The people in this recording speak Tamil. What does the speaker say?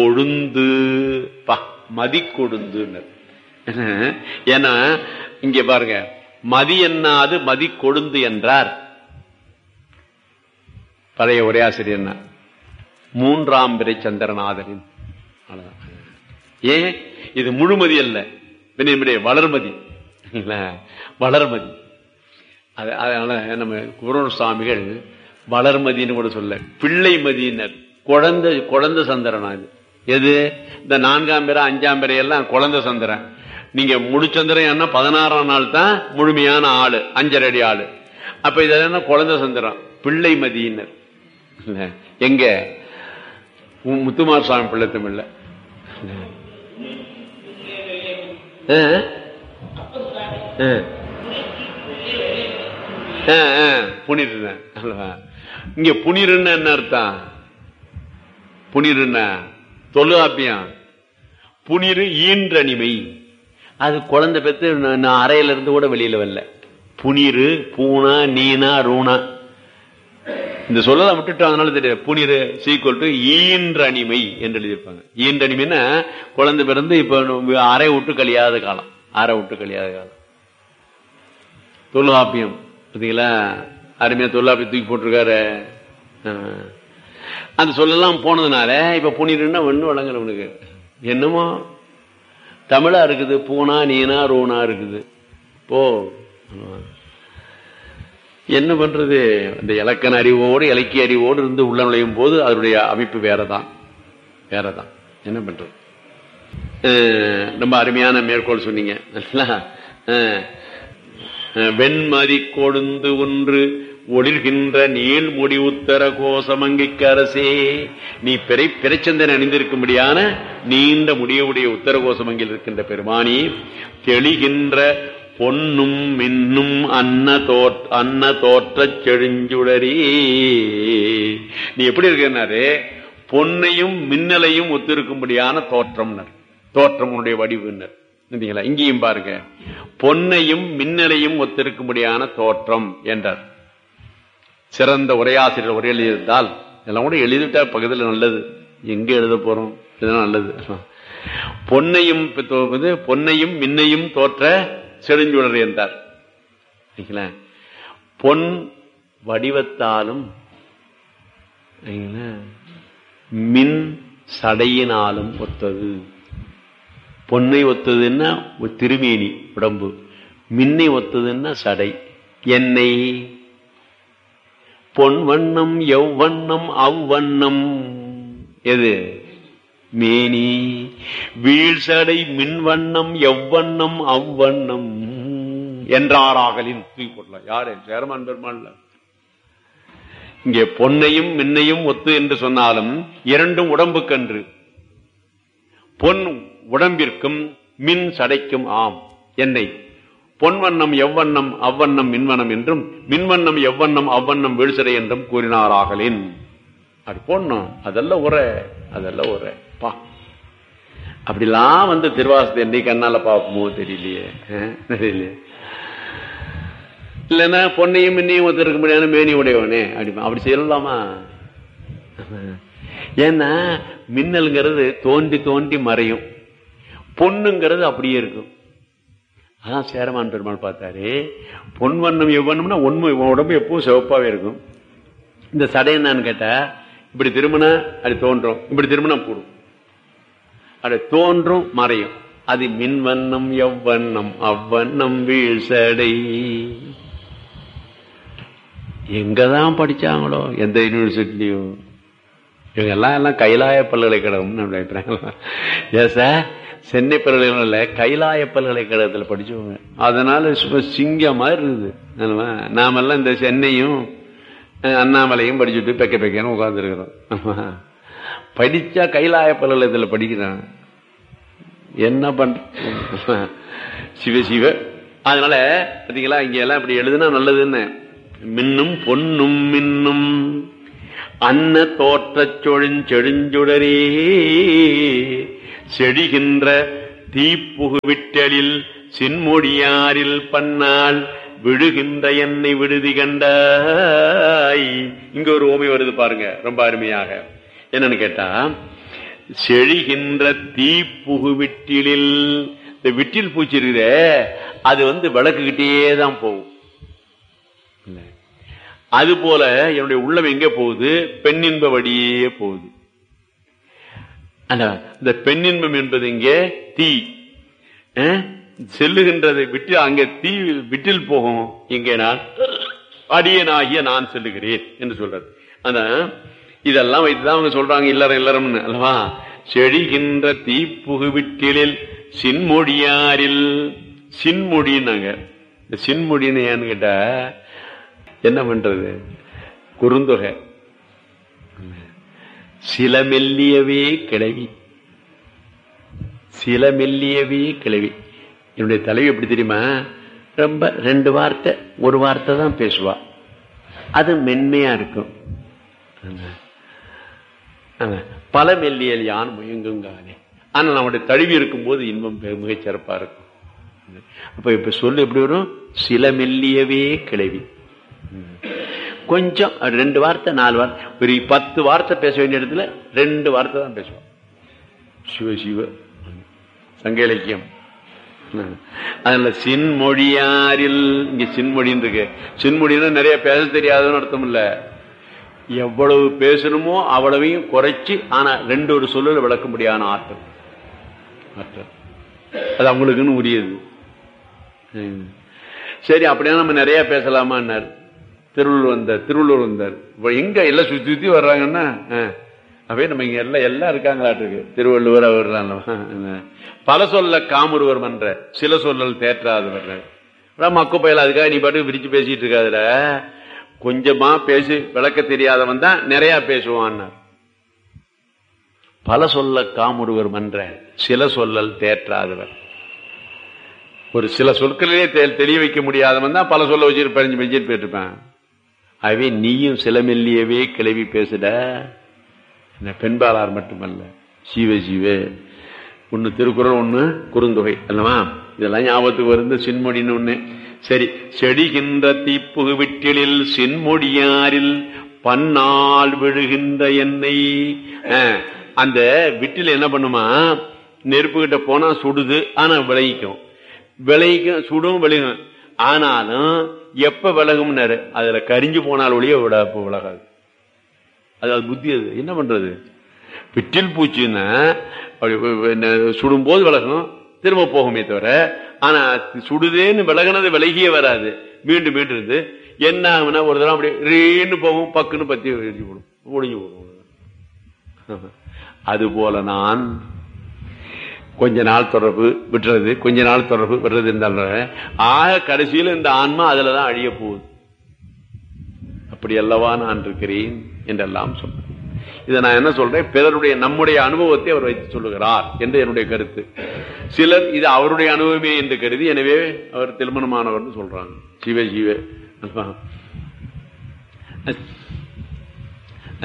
கொழுந்து பா மதி கொழுந்து ஏன்னா இங்க பாருங்க மதி என்னாது மதி கொழுந்து என்றார் பழைய உரையாசிரியர் மூன்றாம் பிறை சந்திரநாதனின் அவ்வளவுதான். ஏன் இது முழுமதி அல்ல வினைமுடைய வளர்மதி இல்ல, வளர்மதி அது- அதனால நம்ம குருவர் சுவாமிகள் வளர்மதின்னு கூட சொல்ல பிள்ளை மதியினர் குழந்தை குழந்தை சந்திரனா இது எது இந்த நான்காம் பிறை அஞ்சாம் பிறை எல்லாம் குழந்தை சந்திரன் நீங்க முழுச்சந்திரன் என்ன பதினாறாம் நாள் தான் முழுமையான ஆளு அஞ்சரை அடி ஆளு அப்ப இது என்ன குழந்தை சந்திரன் பிள்ளை மதியினர் இல்ல, எங்க உம் முத்துமார் சுவாமி பிள்ளை தமிழ்ல ஆ? ஆ. ஆ, ஆ, புனிருன்னு அல்லவா? இங்க புனிருன்னு என்ன அர்த்தம் புனிருன்னா தொழுகாப்பியம் புனிரு ஈன்றனிமை அது குழந்தை பெற்று நான் நான் அறையில இருந்து கூட வெளியில வரல புனிரு பூனா நீனா ரூணா இந்த சொல்லலாம் விட்டுட்டு அதனால தெரியாது புனிரு சீக்குவல் டு ஈன்றனிமை என்று எழுதியிருப்பாங்க ஈன்றனிமைன்னா குழந்தை பிறந்து இப்ப அறை விட்டு கழியாத காலம் அறை விட்டு கழியாத காலம் தொல்காப்பியம் பார்த்தீங்களா அருமையா தொல்காப்பியம் தூக்கி போட்டிருக்காரு ஆ. அந்த சொல்லலாம் போனதுனால இப்ப புனிருன்னா ஒண்ணு வழங்குறவனுக்கு என்னமோ தமிழா இருக்குது பூனா நீனா ரூனா இருக்குது போ ஆமா. என்ன பண்றது அந்த இலக்கண அறிவோடு இலக்கிய அறிவோடு இருந்து உள்ள நுழையும் போது அதனுடைய அமைப்பு வேறதான் வேறதான் என்ன பண்றது அஹ், ரொம்ப அருமையான மேற்கோள் சொன்னீங்க நல்லா? அஹ், அஹ், வெண்மதி கொழுந்து ஒன்று ஒளிர்கின்ற நீள் முடி உத்தர கோசமங்கிக்கு அரசே நீ பிறை பிறைச்சந்தன் அணிந்திருக்கும்படியான நீண்ட முடியவுடைய உத்தர கோசமங்கில் இருக்கின்ற பெருமானி தெளிகின்ற பொன்னும் மின்னும் அன்ன தோற் அன்ன தோற்றச் செழுஞ்சுடரி நீ எப்படி இருக்கிறனாரு பொன்னையும் மின்னலையும் ஒத்திருக்கும்படியான தோற்றம்னர் தோற்றம் உன்னுடைய வடிவுனர் இல்லைங்களா இங்கேயும் பாருங்க பொன்னையும் மின்னலையும் ஒத்திருக்கும்படியான தோற்றம் என்றார் சிறந்த உரையாசிரியர் உரை எழுதியிருந்தால் இதெல்லாம் கூட எழுதிட்டா பக்கத்தில் நல்லது எங்க எழுத போறோம் இதெல்லாம் நல்லது பொன்னையும் தோ- இது பொன்னையும் மின்னையும் தோற்ற செழுஞ்சுடர் என்றார் சரிங்களா? பொன் வடிவத்தாலும் சரிங்களா? மின் சடையினாலும் ஒத்தது பொன்னை ஒத்ததுன்னா ஒரு திருமேனி உடம்பு மின்னை ஒத்ததுன்னா சடை எண்ணெய் பொன் வண்ணம் எவ்வண்ணம் அவ்வண்ணம் எது மேனி வீழ்சடை மின்வண்ணம் எவ்வண்ணம் அவ்வண்ணம் என்றாராகலின் தூக்கி போடலாம் யாரு சேரமான் பெருமாள்ல இங்கே பொன்னையும் மின்னையும் ஒத்து என்று சொன்னாலும் இரண்டும் உடம்புக்கன்று பொன் உடம்பிற்கும் மின் சடைக்கும் ஆம் எண்ணெய் பொன்வண்ணம் எவ்வண்ணம் அவ்வண்ணம் மின்வண்ணம் என்றும் மின்வண்ணம் எவ்வண்ணம் அவ்வண்ணம் வீழ்சடை என்றும் கூறினாராகலின் அது போடணும் அதெல்லாம் உரை அதெல்லாம் உரை பா அப்படிலாம் வந்து திருவாசத்தை என்னை கண்ணால பார்ப்போமோ தெரியலையே அஹ், தெரியலையே இல்லைன்னா பொன்னையும் மின்னையும் ஒருத்தருக்கு முடியாத மேனி உடையவனே அப்படி அப்படி செய்யலாமா ஏன்னா மின்னல்ங்கிறது தோண்டி தோண்டி மறையும் பொண்ணுங்கிறது அப்படியே இருக்கும் அதான் சேரமான் பெருமாள் பார்த்தாரு பொன் வண்ணம் எவ்வண்ணம்னா உண்மை உடம்பு எப்பவும் சிவப்பாவே இருக்கும் இந்த சடை என்னன்னு கேட்டா இப்படி திரும்பினா அது தோன்றும் இப்படி திரும்பினா போடும் அது தோன்றும் மறையும் அது மின்வண்ணம் எவ்வண்ணம் அவ்வண்ணம் வீழ்சடை எங்கதான் படிச்சாங்களோ எந்த யூனிவர்சிட்டிலையும் இவங்க எல்லாம் எல்லாம் கைலாய பல்கலைக்கழகம்னு நம்ம நினைக்கிறாங்க ஏன் சார் சென்னை பல்கலைக்கழகம் கைலாய பல்கலைக்கழகத்தில் படிச்சவங்க அதனால சும்மா சிங்கம் மாதிரி இருக்குது ஆமா. நாமெல்லாம் இந்த சென்னையும் அஹ், அண்ணாமலையும் படிச்சுட்டு பெக்க பெக்கன்னு உட்காந்துருக்கிறோம் படிச்சா கைலாய பல்கலைக்கழகத்தில் படிக்கிறாங்க என்ன பண்ற சிவ சிவ அதனால பாத்தீங்களா இங்க எல்லாம் இப்படி எழுதுனா நல்லதுன்னு மின்னும் பொன்னும் மின்னும் அன்ன தோற்றச் சொழுஞ் செழுஞ்சுடரே செடிகின்ற தீப்புகுவிட்டலில் சின்மொழியாரில் பன்னாள் விழுகின்ற என்னை விடுதி கண்டாய் இங்க ஒரு ஓமை வருது பாருங்க ரொம்ப அருமையாக என்னன்னு கேட்டா செழிகின்ற தீப்புகு விட்டிலில் இந்த விட்டில் பூச்சி இருக்குதே அது வந்து விளக்குக்கிட்டே தான் போகும் அது போல என்னுடைய உள்ளம் எங்கே போகுது பெண்ணின்ப வழியே போகுது இந்த பெண்ணின்பம் என்பது இங்கே தீ செல்லுகின்றது விட்டு அங்கே தீ விட்டில் போகும் இங்கே நான் அடியனாகிய நான் செல்லுகிறேன் என்று சொல்றாரு அந்த இதெல்லாம் வைத்துதான் அவங்க சொல்றாங்க இல்லறம் இல்லறம்னு அல்லவா செழிகின்ற தீப்புகு விட்டிலில் சின்மொழியாரில் சின்மொழின்னாங்க இந்த சின்மொழின்னு ஏன்னு கேட்டா என்ன பண்றது குறுந்தொகை சில மெல்லியவே கிளவி சில மெல்லியவே கிளவி என்னுடைய தலைவி எப்படி தெரியுமா ரொம்ப ரெண்டு வார்த்தை ஒரு வார்த்தை தான் பேசுவா அது மென்மையா இருக்கும் பல மெல்லியல் யான் முயங்குங்கானே ஆனா நம்முடைய தழுவி இருக்கும் போது இன்பம் மிகச் சிறப்பா இருக்கும் அப்ப இப்ப சொல்லு எப்படி வரும் சில மெல்லியவே கிளவி கொஞ்சம் ரெண்டு வார்த்தை நாலு வார்த்தை ஒரு பத்து வார்த்தை பேச வேண்டிய இடத்துல ரெண்டு வார்த்தை தான் பேசுவோம் சிவ சிவ சங்க இலக்கியம் அதுல சின்மொழியாரில் இங்க சின்மொழின்னு இருக்கு சின்மொழின்னா நிறைய பேச தெரியாதுன்னு அர்த்தம் இல்ல எவ்வளவு பேசணுமோ அவ்வளவையும் குறைச்சு ஆனா ரெண்டு ஒரு சொல்லுல விளக்க முடியாத ஆற்றல் ஆற்றல் அது அவங்களுக்குன்னு உரியது சரி அப்படியே நம்ம நிறைய பேசலாமான்னார் திருவள்ளூர் வந்தார் திருவள்ளூர் வந்தார் இப்ப எங்க எல்லாம் சுத்தி சுத்தி வர்றாங்கன்னா அவே நம்ம இங்க எல்லாம் எல்லாம் இருக்காங்களாட்டு திருவள்ளுவர் அவர் பல சொல்ல காமுருவர் மன்ற சில சொல்லல் தேற்றாதவர் மக்கு பயல அதுக்காக நீ பாட்டு விரிச்சு பேசிட்டு இருக்காதுல கொஞ்சமா பேசி விளக்க தெரியாதவன் தான் நிறைய பேசுவான் பல சொல்ல காமுருவர் மன்ற சில சொல்லல் தேற்றாதவர் ஒரு சில சொற்களிலே தெளிய வைக்க முடியாதவன் தான் பல சொல்ல வச்சுட்டு பறிஞ்சு பெஞ்சிட்டு போயிட்டுருப்பேன் ஆகவே நீயும் சிலமெல்லியவே கிளவி பேசுட பெண்பாளார் மட்டுமல்ல சீவ சீவ ஒன்னு திருக்குறள் ஒண்ணு குறுந்தொகை அல்லவா இதெல்லாம் ஞாபகத்துக்கு வருது சின்மொழின்னு ஒண்ணு சரி செடிகின்ற தீப்புகு விட்டிலில் சின்மொழியாரில் பன்னால் விழுகின்ற எண்ணெய் அந்த விட்டில் என்ன பண்ணுமா நெருப்பு கிட்ட போனா சுடுது ஆனா விளைவிக்கும் விளைவிக்கும் சுடும் விளையும் ஆனாலும் எப்ப விலகும்னாரு அதுல கரிஞ்சு போனால் ஒழிய விட விலகாது அது அது புத்தி அது என்ன பண்றது பிட்டில் பூச்சின்னா சுடும்போது விலகும் திரும்ப போகுமே தவிர ஆனா சுடுதேன்னு விலகினது விலகியே வராது மீண்டும் மீண்டும் இருந்து என்ன ஆகுனா ஒரு தடவை அப்படி ரீன்னு போகும் பக்குன்னு பத்தி எரிஞ்சு போடும் ஒழிஞ்சு போடும் அது போல நான் கொஞ்ச நாள் தொடர்பு விட்டுறது கொஞ்ச நாள் தொடர்பு விடுறது இருந்தாலும் ஆக கடைசியில் இந்த ஆன்மா அதுலதான் அழிய போகுது அப்படி அல்லவா நான் இருக்கிறேன் என்றெல்லாம் சொல்றேன் இதை நான் என்ன சொல்றேன் பிறருடைய நம்முடைய அனுபவத்தை அவர் வைத்து சொல்லுகிறார் என்று என்னுடைய கருத்து சிலர் இது அவருடைய அனுபவமே என்று கருதி எனவே அவர் திருமணமானவர் சொல்றாங்க சிவ சிவ